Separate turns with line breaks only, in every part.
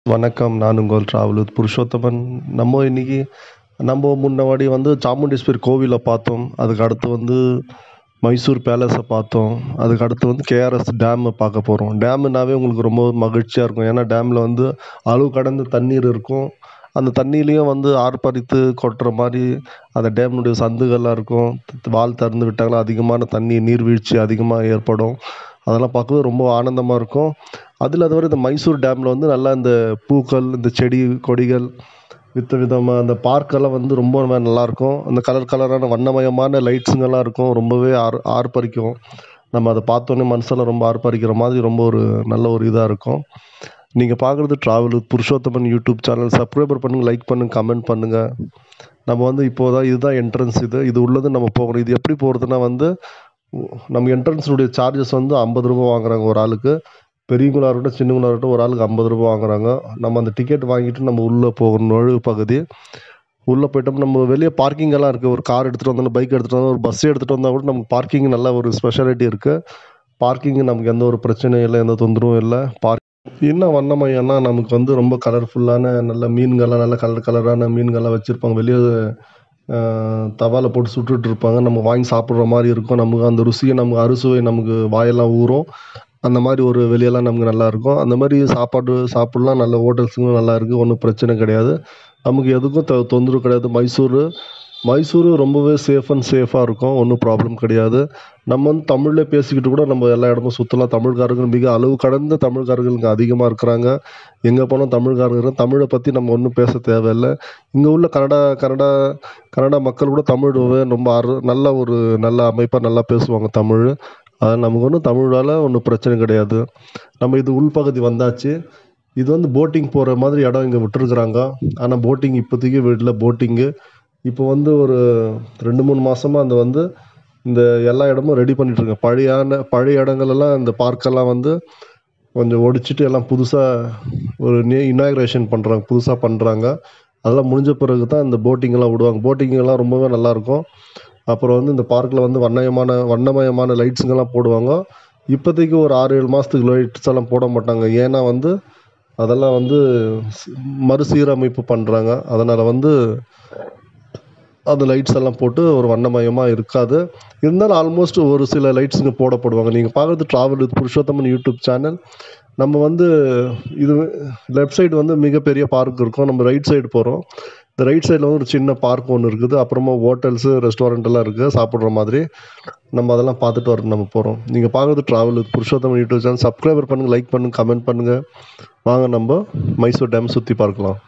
வணக்கம் நான் உங்கள் டிராவலர் புருஷோத்தமன் நம்ம இன்னைக்கு நம்ம முன்னவாடி வந்து சாமுண்டீஸ்வரி கோவிலை பார்த்தோம் அதுக்கு அடுத்து வந்து மைசூர் பேலஸை பார்த்தோம் அதுக்கு அடுத்து வந்து கேஆர்எஸ் டேமை பார்க்க போகிறோம் டேமுனாவே உங்களுக்கு ரொம்ப மகிழ்ச்சியாக இருக்கும் ஏன்னா டேமில் வந்து அளவு கடந்த தண்ணீர் இருக்கும் அந்த தண்ணியிலையும் வந்து ஆர்ப்பரித்து கொட்டுற மாதிரி அந்த டேம்னுடைய சந்துகள்லாம் இருக்கும் வால் திறந்து விட்டாங்கன்னா அதிகமான தண்ணி நீர்வீழ்ச்சி அதிகமாக ஏற்படும் அதெல்லாம் பார்க்கவே ரொம்ப ஆனந்தமாக இருக்கும் அதில் தவிர இந்த மைசூர் டேமில் வந்து நல்லா இந்த பூக்கள் இந்த செடி கொடிகள் வித்த விதமாக அந்த பார்க்கெல்லாம் வந்து ரொம்ப நல்லாயிருக்கும் அந்த கலர் கலரான வண்ணமயமான லைட்ஸுங்கெல்லாம் இருக்கும் ரொம்பவே ஆர் ஆர்ப்பரிக்கும் நம்ம அதை பார்த்தோன்னே மனசெல்லாம் ரொம்ப ஆர்ப்பரிக்கிற மாதிரி ரொம்ப ஒரு நல்ல ஒரு இதாக இருக்கும் நீங்கள் பார்க்குறது travel with Purushothaman YouTube channel subscriber பண்ணுங்கள் லைக் பண்ணுங்கள் கமெண்ட் பண்ணுங்கள் நம்ம வந்து இப்போ தான் இதுதான் என்ட்ரன்ஸ் இது இது உள்ளது நம்ம போகணும் இது எப்படி போகிறதுனா வந்து நம்ம என்ட்ரன்ஸுடைய சார்ஜஸ் வந்து ஐம்பது ரூபா வாங்குறாங்க ஒரு ஆளுக்கு பெரியவங்களா இருக்கட்டும் சின்னவங்களா இருக்கட்டும் ஒரு ஆளுக்கு ஐம்பது ரூபா வாங்குறாங்க நம்ம அந்த டிக்கெட் வாங்கிட்டு நம்ம உள்ளே போகணும் நுழைவு பகுதி உள்ளே போயிட்டோம் நம்ம வெளியே பார்க்கிங் எல்லாம் இருக்குது ஒரு கார் எடுத்துகிட்டு வந்தாலும் பைக் எடுத்துகிட்டு வந்தாலும் ஒரு பஸ் எடுத்துகிட்டு வந்தால் கூட நமக்கு பார்க்கிங் நல்ல ஒரு ஸ்பெஷாலிட்டி இருக்குது பார்க்கிங் நமக்கு எந்த ஒரு பிரச்சனையும் இல்லை எந்த தொந்தரவும் இல்லை பார்க் இன்னும் வண்ணமயம்னா நமக்கு வந்து ரொம்ப கலர்ஃபுல்லான நல்ல மீன்கள்லாம் நல்ல கலர் கலரான மீன்கள்லாம் வச்சுருப்பாங்க வெளியே தவாவில் போட்டு சுட்டுட்டு இருப்பாங்க நம்ம வாங்கி சாப்பிட்ற மாதிரி இருக்கும் நமக்கு அந்த ருசியை நமக்கு அறுசுவை நமக்கு வாயெல்லாம் ஊறும் அந்த மாதிரி ஒரு வெளியெல்லாம் நமக்கு நல்லாயிருக்கும் அந்த மாதிரி சாப்பாடு சாப்பிட்லாம் நல்ல ஹோட்டல்ஸுங்களும் நல்லா இருக்குது ஒன்றும் பிரச்சனை கிடையாது நமக்கு எதுக்கும் தொ தொந்தரவு கிடையாது மைசூர் மைசூர் ரொம்பவே சேஃப் அண்ட் சேஃபாக இருக்கும் ஒன்றும் ப்ராப்ளம் கிடையாது நம்ம வந்து தமிழ்லேயே பேசிக்கிட்டு கூட நம்ம எல்லா இடமும் சுற்றலாம் தமிழ்காரர்கள் மிக அளவு கடந்த தமிழ்காரர்கள் இங்கே அதிகமாக இருக்கிறாங்க எங்கே போனால் தமிழ்காரர்கள் தமிழை பற்றி நம்ம ஒன்றும் பேச தேவையில்லை இங்கே உள்ள கன்னடா கன்னடா கன்னடா மக்கள் கூட தமிழ் ரொம்ப அரு நல்ல ஒரு நல்ல அமைப்பாக நல்லா பேசுவாங்க தமிழ் அது நமக்கு ஒன்றும் தமிழால் ஒன்றும் பிரச்சனை கிடையாது நம்ம இது உள்பகுதி வந்தாச்சு இது வந்து போட்டிங் போகிற மாதிரி இடம் இங்கே விட்டுருக்குறாங்க ஆனால் போட்டிங் இப்போதைக்கு விடல போட்டிங்கு இப்போ வந்து ஒரு ரெண்டு மூணு மாதமாக அந்த வந்து இந்த எல்லா இடமும் ரெடி பண்ணிகிட்ருக்கேன் பழையான பழைய இடங்களெல்லாம் இந்த பார்க்கெல்லாம் வந்து கொஞ்சம் ஒடிச்சிட்டு எல்லாம் புதுசாக ஒரு நே இனாக்ரேஷன் பண்ணுறாங்க புதுசாக பண்ணுறாங்க அதெல்லாம் முடிஞ்ச பிறகு தான் இந்த போட்டிங்கெல்லாம் விடுவாங்க போட்டிங்கெல்லாம் ரொம்பவே நல்லாயிருக்கும் அப்புறம் வந்து இந்த பார்க்கில் வந்து வண்ணமயமான வண்ணமயமான லைட்ஸுங்கெல்லாம் போடுவாங்க இப்போதைக்கு ஒரு ஆறு ஏழு மாதத்துக்கு லைட்ஸ் எல்லாம் போட மாட்டாங்க ஏன்னா வந்து அதெல்லாம் வந்து மறுசீரமைப்பு பண்ணுறாங்க அதனால் வந்து அந்த லைட்ஸ் எல்லாம் போட்டு ஒரு வண்ணமயமாக இருக்காது இருந்தாலும் ஆல்மோஸ்ட் ஒரு சில லைட்ஸுங்க போடப்படுவாங்க நீங்கள் பார்க்குறது travel with Purushothaman YouTube channel நம்ம வந்து இது லெஃப்ட் சைடு வந்து மிகப்பெரிய பார்க் இருக்கும் நம்ம ரைட் சைடு போகிறோம் இந்த ரைட் சைடில் வந்து ஒரு சின்ன பார்க் ஒன்று இருக்குது அப்புறமா ஹோட்டல்ஸு ரெஸ்டாரண்ட் எல்லாம் இருக்குது சாப்பிட்ற மாதிரி நம்ம அதெல்லாம் பார்த்துட்டு வர நம்ம போகிறோம் நீங்கள் பார்க்குறது travel with Purushothaman YouTube channel subscriber பண்ணுங்கள் லைக் பண்ணுங்கள் கமெண்ட் பண்ணுங்கள் வாங்க நம்ம மைசூர் டேம் சுற்றி பார்க்கலாம்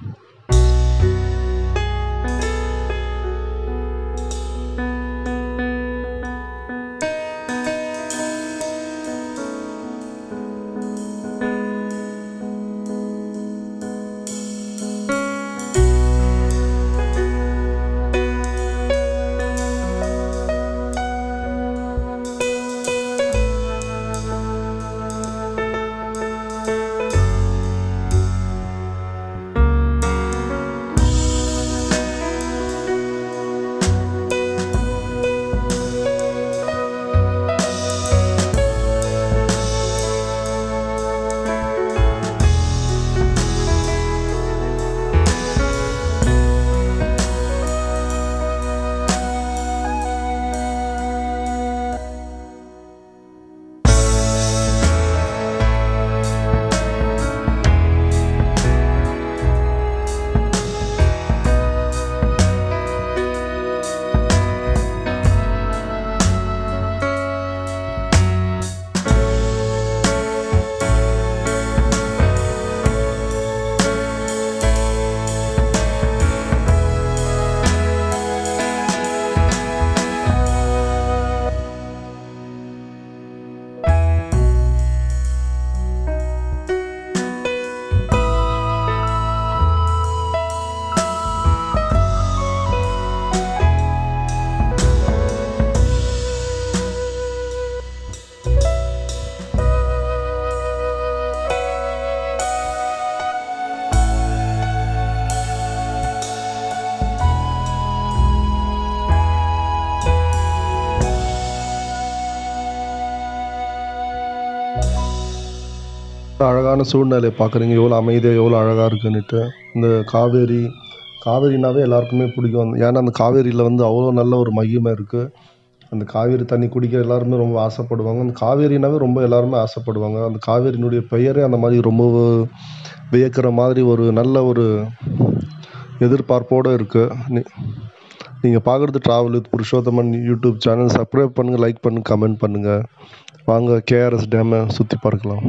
அழகான சூழ்நிலையை பார்க்குறீங்க எவ்வளோ அமைதியாக எவ்வளோ அழகாக இருக்குன்னுட்டு இந்த காவேரி காவேரினாவே எல்லாருக்குமே பிடிக்கும் ஏன்னா அந்த காவேரியில் வந்து அவ்வளோ நல்ல ஒரு மகிமை இருக்குது அந்த காவேரி தண்ணி குடிக்க எல்லாருமே ரொம்ப ஆசைப்படுவாங்க அந்த காவேரினாவே ரொம்ப எல்லாருமே ஆசைப்படுவாங்க அந்த காவேரியினுடைய பெயரே அந்த மாதிரி ரொம்ப வியக்கிற மாதிரி ஒரு நல்ல ஒரு எதிர்பார்ப்போடு இருக்குது நீ நீங்கள் பார்க்குறது travel with Purushothaman YouTube channel subscribe பண்ணுங்கள் லைக் பண்ணுங்கள் கமெண்ட் பண்ணுங்கள் வாங்க கேஆர்எஸ் டேமை சுற்றி பார்க்கலாம்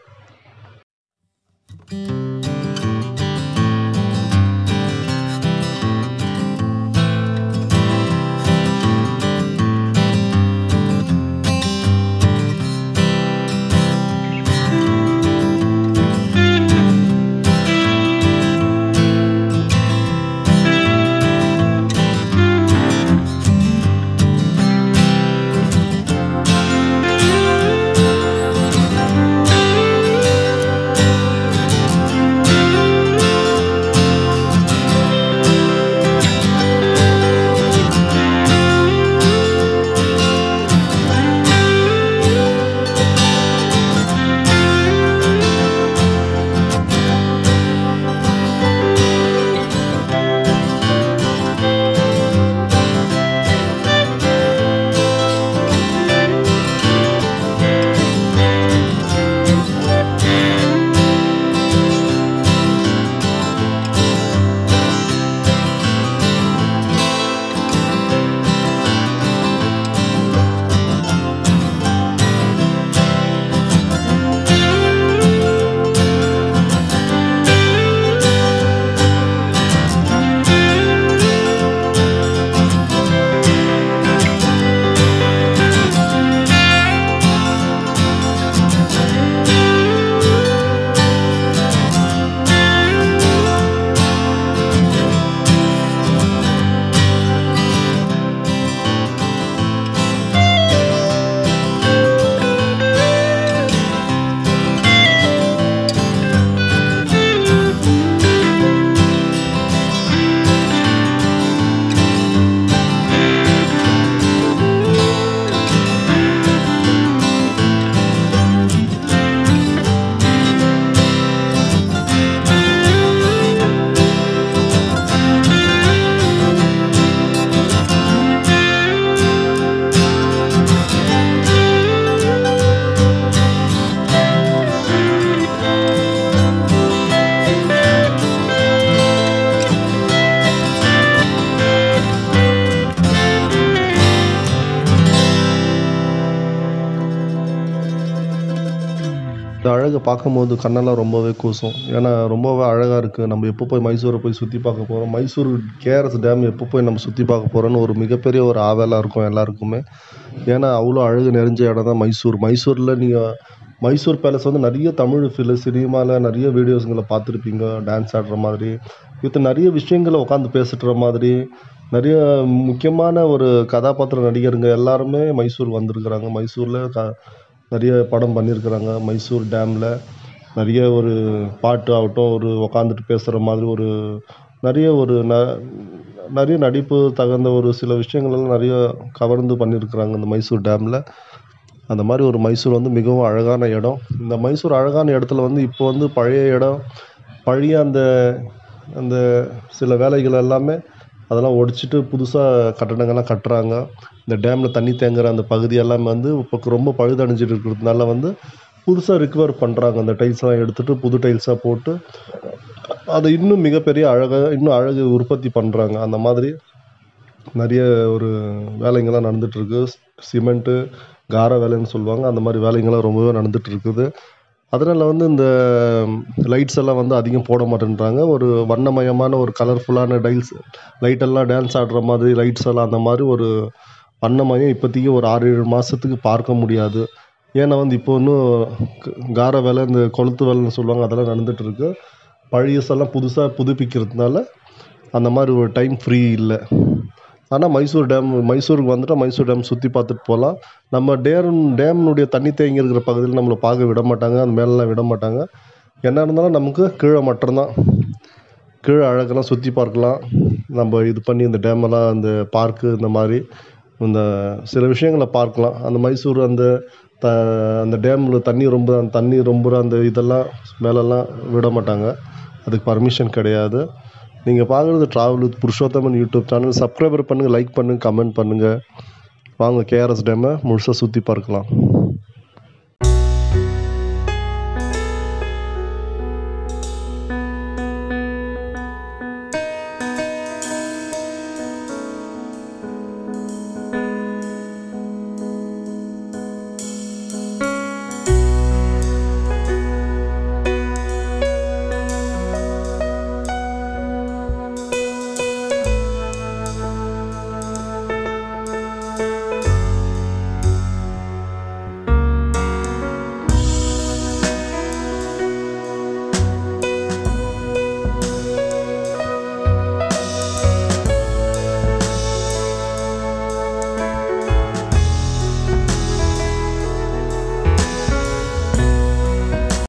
இந்த அழகை பார்க்கும்போது கண்ணெல்லாம் ரொம்பவே கூசும் ஏன்னா ரொம்பவே அழகாக இருக்குது நம்ம எப்போ போய் மைசூரை போய் சுற்றி பார்க்க போகிறோம் மைசூர் கேஆர்எஸ் டேம் எப்போ போய் நம்ம சுற்றி பார்க்க போகிறோன்னு ஒரு மிகப்பெரிய ஒரு ஆவலாக இருக்கும் எல்லாருக்குமே ஏன்னா அவ்வளோ அழகு நிறைஞ்ச இடம் தான் மைசூர் மைசூரில் நீங்கள் மைசூர் பேலஸ் வந்து நிறைய தமிழ் ஃபில் சினிமாவில் நிறைய வீடியோஸுங்களை பார்த்துருப்பீங்க டான்ஸ் ஆடுற மாதிரி வித் நிறைய விஷயங்களை உட்காந்து பேசுகிற மாதிரி நிறைய முக்கியமான ஒரு கதாபாத்திர நடிகருங்க எல்லாருமே மைசூர் வந்திருக்கிறாங்க மைசூரில் க நிறைய படம் பண்ணியிருக்கிறாங்க மைசூர் டேமில் நிறைய ஒரு பாட்டு ஆகட்டும் ஒரு உக்காந்துட்டு பேசுகிற மாதிரி ஒரு நிறைய ஒரு ந நிறைய நடிப்பு தகுந்த ஒரு சில விஷயங்களெல்லாம் நிறைய கவர்ந்து பண்ணியிருக்கிறாங்க இந்த மைசூர் டேமில் அந்த மாதிரி ஒரு மைசூர் வந்து மிகவும் அழகான இடம் இந்த மைசூர் அழகான இடத்துல வந்து இப்போ வந்து பழைய இடம் பழைய அந்த அந்த சில வேலைகள் எல்லாமே அதெல்லாம் ஒடிச்சிட்டு புதுசாக கட்டடங்கள்லாம் கட்டுறாங்க இந்த டேமில் தண்ணி தேங்குகிற அந்த பகுதி எல்லாமே வந்து இப்போ ரொம்ப பழுதடைஞ்சிட்டு இருக்கிறதுனால வந்து புதுசாக ரிக்கவர் பண்ணுறாங்க அந்த டைல்ஸ்லாம் எடுத்துகிட்டு புது டைல்ஸாக போட்டு அதை இன்னும் மிகப்பெரிய அழகாக இன்னும் அழகு உற்பத்தி பண்ணுறாங்க அந்த மாதிரி நிறைய ஒரு வேலைங்கள்லாம் நடந்துகிட்ருக்கு சிமெண்ட்டு கார வேலைன்னு சொல்லுவாங்க அந்த மாதிரி வேலைங்கள்லாம் ரொம்பவே நடந்துகிட்டு இருக்குது அதனால் வந்து இந்த லைட்ஸ் எல்லாம் வந்து அதிகம் போட மாட்டேன்றாங்க ஒரு வண்ணமயமான ஒரு கலர்ஃபுல்லான டைல்ஸ் லைட்டெல்லாம் டான்ஸ் ஆடுற மாதிரி லைட்ஸ் எல்லாம் அந்த மாதிரி ஒரு வண்ணமயம் இப்போதைக்கு ஒரு ஆறு ஏழு மாதத்துக்கு பார்க்க முடியாது ஏன்னா வந்து இப்போ இன்னும் க- கார வேலை இந்த கொளுத்து வேலைன்னு சொல்லுவாங்க அதெல்லாம் நடந்துட்டு இருக்கு பழையசெல்லாம் புதுசாக புதுப்பிக்கிறதுனால அந்த மாதிரி ஒரு டைம் ஃப்ரீ இல்லை ஆனால் மைசூர் டேம் மைசூருக்கு வந்துட்டால் மைசூர் டேம் சுற்றி பார்த்துட்டு போகலாம் நம்ம டேம் டேம்னுடைய தண்ணி தேங்கி இருக்கிற பகுதியில் நம்மளை பார்க்க விட மாட்டாங்க அந்த மேலெலாம் விட மாட்டாங்க என்ன இருந்தாலும் நமக்கு கீழே மட்டும்தான் கீழே அழகெல்லாம் சுற்றி பார்க்கலாம் நம்ம இது பண்ணி இந்த டேமெல்லாம் அந்த பார்க்கு இந்த மாதிரி இந்த சில விஷயங்களை பார்க்கலாம் அந்த மைசூர் அந்த த அந்த டேமில் தண்ணி ரொம்ப அந்த தண்ணி ரொம்புற அந்த இதெல்லாம் மேலெல்லாம் விட மாட்டாங்க அதுக்கு பர்மிஷன் கிடையாது நீங்கள் பார்க்குறது travel with Purushothaman YouTube channel subscriber பண்ணுங்கள் லைக் பண்ணுங்கள் கமெண்ட் பண்ணுங்கள் வாங்க கேஆர்எஸ் டேமை முழுசாக சுற்றி பார்க்கலாம்